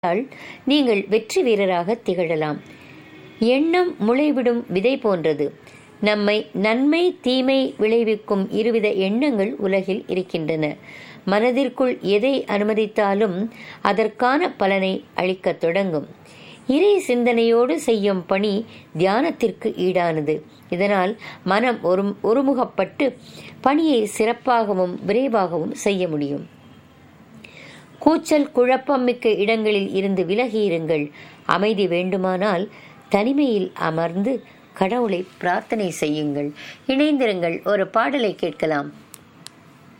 செய்தால் நீங்கள் வெற்றி வீரராக திகழலாம் எண்ணம் முளைவிடும் விதை போன்றது நம்மை நன்மை தீமை விளைவிக்கும் இருவித எண்ணங்கள் உலகில் இருக்கின்றன மனதிற்குள் எதை அனுமதித்தாலும் அதற்கான பலனை அளிக்கத் தொடங்கும் இறை சிந்தனையோடு செய்யும் பணி தியானத்திற்கு ஈடானது இதனால் மனம் ஒரு ஒருமுகப்பட்டு பணியை சிறப்பாகவும் விரைவாகவும் செய்ய முடியும் கூச்சல் குழப்பம் மிக்க இடங்களில் இருந்து விலகியிருங்கள் அமைதி வேண்டுமானால் தனிமையில் அமர்ந்து கடவுளை பிரார்த்தனை செய்யுங்கள் இணைந்திருங்கள் ஒரு பாடலை கேட்கலாம்